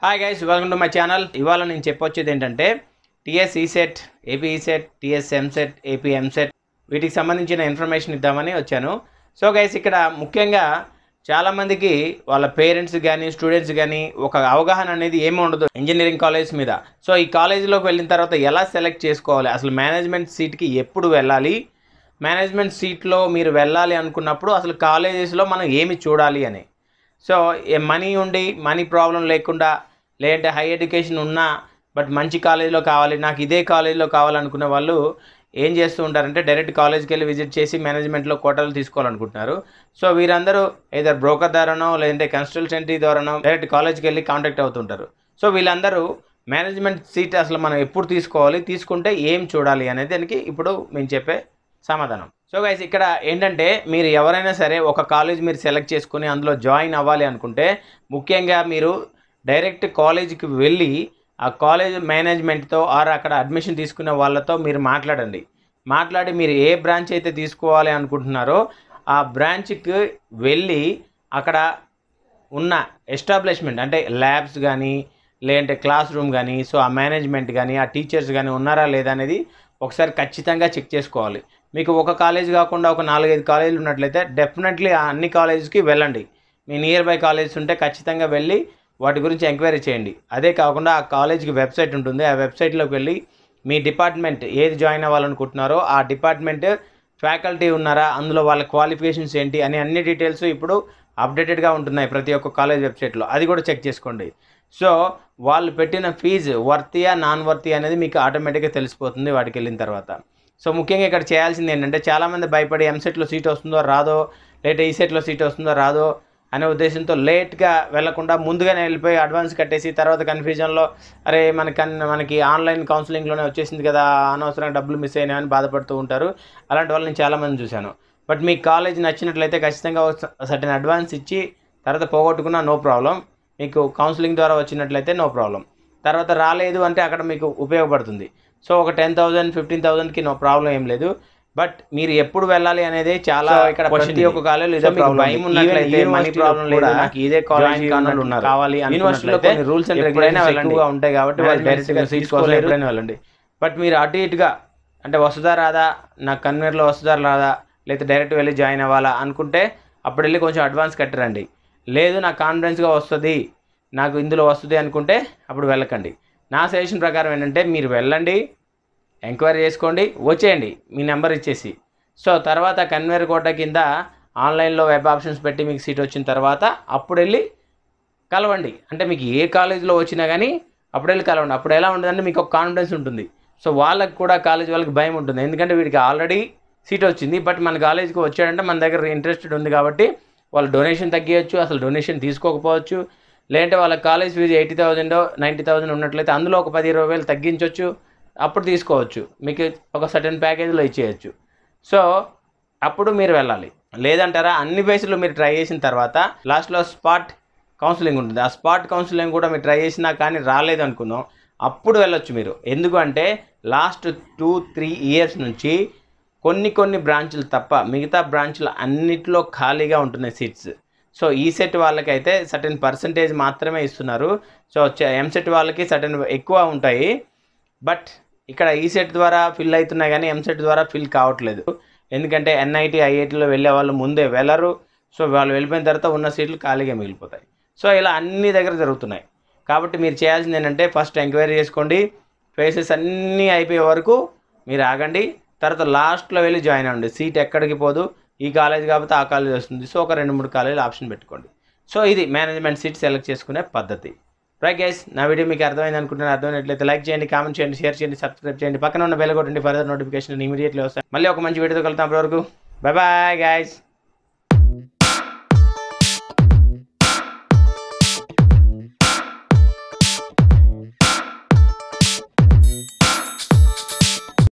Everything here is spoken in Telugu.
hi guys welcome to my channel ఇవాళ నేను చెప్పొచ్చేది ఏంటంటే TS ECET AP ECET TS EAMCET AP EAMCET వీటికి సంబంధించిన ఇన్ఫర్మేషన్ ఇద్దామని వచ్చాను సో గైస్ ఇక్కడ ముఖ్యంగా చాలామందికి వాళ్ళ పేరెంట్స్ కానీ స్టూడెంట్స్ కానీ ఒక అవగాహన అనేది ఏమి ఉండదు ఇంజనీరింగ్ కాలేజ్ మీద సో ఈ కాలేజీలోకి వెళ్ళిన తర్వాత ఎలా సెలెక్ట్ చేసుకోవాలి అసలు మేనేజ్మెంట్ సీట్కి ఎప్పుడు వెళ్ళాలి మేనేజ్మెంట్ సీట్లో మీరు వెళ్ళాలి అనుకున్నప్పుడు అసలు కాలేజెస్లో మనం ఏమి చూడాలి అని సో ఏ మనీ ఉండి మనీ ప్రాబ్లం లేకుండా లేదంటే హై ఎడ్యుకేషన్ ఉన్నా బట్ మంచి కాలేజీలో కావాలి నాకు ఇదే కాలేజీలో కావాలనుకునే వాళ్ళు ఏం చేస్తూ ఉంటారంటే డైరెక్ట్ కాలేజ్కి వెళ్ళి విజిట్ చేసి మేనేజ్మెంట్లో కోటాలు తీసుకోవాలనుకుంటున్నారు సో వీరందరూ ఏదర్ బ్రోకర్ ద్వారానో లేదంటే కన్సల్టెంటీ ద్వారానో డైరెక్ట్ కాలేజ్కి వెళ్ళి కాంటాక్ట్ అవుతుంటారు సో వీళ్ళందరూ మేనేజ్మెంట్ సీట్ అసలు మనం ఎప్పుడు తీసుకోవాలి తీసుకుంటే ఏం చూడాలి అనేది దానికి ఇప్పుడు మేము చెప్పే సమాధానం సో గైస్ ఇక్కడ ఏంటంటే మీరు ఎవరైనా సరే ఒక కాలేజ్ మీరు సెలెక్ట్ చేసుకుని అందులో జాయిన్ అవ్వాలి అనుకుంటే ముఖ్యంగా మీరు డైరెక్ట్ కాలేజీకి వెళ్ళి ఆ కాలేజ్ మేనేజ్మెంట్తో ఆర్ అక్కడ అడ్మిషన్ తీసుకునే వాళ్ళతో మీరు మాట్లాడండి మాట్లాడి మీరు ఏ బ్రాంచ్ అయితే తీసుకోవాలి అనుకుంటున్నారో ఆ బ్రాంచ్కి వెళ్ళి అక్కడ ఉన్న ఎస్టాబ్లిష్మెంట్ అంటే ల్యాబ్స్ కానీ లేదంటే క్లాస్ రూమ్ కానీ సో ఆ మేనేజ్మెంట్ కానీ ఆ టీచర్స్ కానీ ఉన్నారా లేదా అనేది ఒకసారి ఖచ్చితంగా చెక్ చేసుకోవాలి మీకు ఒక కాలేజ్ కాకుండా ఒక నాలుగైదు కాలేజీలు ఉన్నట్లయితే డెఫినెట్లీ ఆ అన్ని కాలేజెస్కి వెళ్ళండి మీ నియర్ బై కాలేజెస్ ఉంటే ఖచ్చితంగా వెళ్ళి వాటి గురించి ఎంక్వైరీ చేయండి అదే కాకుండా ఆ కాలేజ్కి వెబ్సైట్ ఉంటుంది ఆ వెబ్సైట్లోకి వెళ్ళి మీ డిపార్ట్మెంట్ ఏది జాయిన్ అవ్వాలనుకుంటున్నారో ఆ డిపార్ట్మెంట్ ఫ్యాకల్టీ ఉన్నారా అందులో వాళ్ళ క్వాలిఫికేషన్స్ ఏంటి అని అన్ని డీటెయిల్స్ ఇప్పుడు అప్డేటెడ్గా ఉంటున్నాయి ప్రతి ఒక్క కాలేజ్ వెబ్సైట్లో అది కూడా చెక్ చేసుకోండి సో వాళ్ళు పెట్టిన ఫీజు వర్తియా నాన్ వర్తి అనేది మీకు ఆటోమేటిక్గా తెలిసిపోతుంది వాటికి వెళ్ళిన తర్వాత సో ముఖ్యంగా ఇక్కడ చేయాల్సింది ఏంటంటే చాలామంది భయపడి ఎంసెట్లో సీట్ వస్తుందో రాదో లేదంటే ఈ సెట్లో సీట్ వస్తుందో రాదో అనే ఉద్దేశంతో లేట్గా వెళ్లకుండా ముందుగానే వెళ్ళిపోయి అడ్వాన్స్ కట్టేసి తర్వాత కన్ఫ్యూజన్లో అరే మనకి మనకి ఆన్లైన్ కౌన్సిలింగ్లోనే వచ్చేసింది కదా అనవసరంగా డబ్బులు మిస్ అయినాయని బాధపడుతూ ఉంటారు అలాంటి వాళ్ళని నేను చాలామంది చూశాను బట్ మీ కాలేజ్ నచ్చినట్లయితే ఖచ్చితంగా సర్టెన్ అడ్వాన్స్ ఇచ్చి తర్వాత పోగొట్టుకున్నా నో ప్రాబ్లం మీకు కౌన్సిలింగ్ ద్వారా వచ్చినట్లయితే నో ప్రాబ్లం తర్వాత రాలేదు అంటే అక్కడ మీకు ఉపయోగపడుతుంది సో ఒక టెన్ థౌసండ్ ఫిఫ్టీన్ థౌసండ్కి నో ప్రాబ్లం ఏం లేదు బట్ మీరు ఎప్పుడు వెళ్ళాలి అనేది చాలా ఇక్కడ ప్రతి ఒక్క కాలేజ్ ఇదే ప్రాబ్లం భయం ఉన్నట్లయితే మనీ ప్రాబ్లం లేదు నాకు ఇదే కాలేజ్ కావాలి ఉన్నారు కావాలి యూనివర్సిటీలో కొన్ని రూల్స్ అండ్ రెగ్యులేషన్స్ ఎక్కువగా ఉంటాయి కాబట్టి వాళ్ళు డైరెక్ట్గా సీట్స్ కోసం ఎప్పుడైనా వెళ్ళండి బట్ మీరు అటు ఇటుగా అంటే వస్తుందా రాదా నాకు కన్వీనర్లో వస్తుందా రాదా లేదా డైరెక్ట్ వెళ్ళి జాయిన్ అవ్వాలా అనుకుంటే అప్పుడు వెళ్ళి కొంచెం అడ్వాన్స్ కట్టరండి లేదు నాకు కాన్ఫిడెన్స్గా వస్తుంది నాకు ఇందులో వస్తుంది అనుకుంటే అప్పుడు వెళ్ళకండి నా సజెషన్ ప్రకారం ఏంటంటే మీరు వెళ్ళండి ఎంక్వైరీ చేసుకోండి వచ్చేయండి మీ నెంబర్ ఇచ్చేసి సో తర్వాత కన్వేర్ కోట కింద ఆన్లైన్లో వెబ్ ఆప్షన్స్ పెట్టి మీకు సీట్ వచ్చిన తర్వాత అప్పుడు వెళ్ళి కలవండి అంటే మీకు ఏ కాలేజీలో వచ్చినా కానీ అప్పుడు వెళ్ళి కలవండి అప్పుడు ఎలా ఉంటుందంటే మీకు ఒక కాన్ఫిడెన్స్ ఉంటుంది సో వాళ్ళకి కూడా కాలేజ్ వాళ్ళకి భయం ఉంటుంది ఎందుకంటే వీడికి ఆల్రెడీ సీట్ వచ్చింది బట్ మన కాలేజీకి వచ్చాడంటే మన దగ్గర ఇంట్రెస్టెడ్ ఉంది కాబట్టి వాళ్ళు డొనేషన్ తగ్గించచ్చు అసలు డొనేషన్ తీసుకోకపోవచ్చు లేదంటే వాళ్ళ college fees eighty thousand ninety thousand ఉన్నట్లయితే అందులో ఒక పది ఇరవై వేలు తగ్గించవచ్చు అప్పుడు తీసుకోవచ్చు మీకు ఒక సర్టెన్ ప్యాకేజ్లో ఇచ్చేయచ్చు సో అప్పుడు మీరు వెళ్ళాలి లేదంటారా అన్ని బేస్లో మీరు ట్రై చేసిన తర్వాత లాస్ట్లో స్పాట్ కౌన్సిలింగ్ ఉంటుంది ఆ స్పాట్ కౌన్సిలింగ్ కూడా మీరు ట్రై చేసినా కానీ రాలేదు అనుకుందాం అప్పుడు వెళ్ళొచ్చు మీరు ఎందుకంటే లాస్ట్ టూ త్రీ ఇయర్స్ నుంచి కొన్ని కొన్ని బ్రాంచులు తప్ప మిగతా బ్రాంచులు అన్నిట్లో ఖాళీగా ఉంటున్నాయి సీట్స్ సో ఈ సెట్ వాళ్ళకైతే సర్టెన్ పర్సంటేజ్ మాత్రమే ఇస్తున్నారు సో ఎంసెట్ వాళ్ళకి సర్టెన్ ఎక్కువ ఉంటాయి బట్ ఇక్కడ ఈ సెట్ ద్వారా ఫిల్ అవుతున్నాయి కానీ ఎంసెట్ ద్వారా ఫిల్ కావట్లేదు ఎందుకంటే ఎన్ఐటి ఐఐటిలో వెళ్ళే వాళ్ళు ముందే వెళ్ళరు సో వాళ్ళు వెళ్ళిపోయిన తర్వాత ఉన్న సీట్లు ఖాళీగా మిగిలిపోతాయి సో ఇలా అన్ని దగ్గర జరుగుతున్నాయి కాబట్టి మీరు చేయాల్సింది ఏంటంటే ఫస్ట్ ఎంక్వైరీ చేసుకోండి ఫేసెస్ అన్నీ అయిపోయే వరకు మీరు ఆగండి తర్వాత లాస్ట్లో వెళ్ళి జాయిన్ అవ్వండి సీట్ ఎక్కడికి పోదు ఈ కాలేజ్ కాకపోతే ఆ కాలేజ్ వస్తుంది సో ఒక రెండు మూడు కాలేజీలు ఆప్షన్ పెట్టుకోండి సో ఇది మేనేజ్మెంట్ సీట్ సెలెక్ట్ చేసుకునే పద్ధతి రైట్ గైస్ నా వీడియో మీకు అర్థమైంది అనుకుంటున్నాను అర్థమైనట్లయితే లైక్ చేయండి కామెంట్ చేయండి షేర్ చేయండి సబ్స్క్రైబ్ చేయండి పక్కన ఉన్న బెల్ కొట్టండి ఫర్దర్ నోటిఫికేషన్ ఇమీడియట్లీ వస్తాయి మళ్ళీ ఒక మంచి వీడియోతో కలుద్దాం అప్పటివరకు బాయ్ బాయ్ గైస్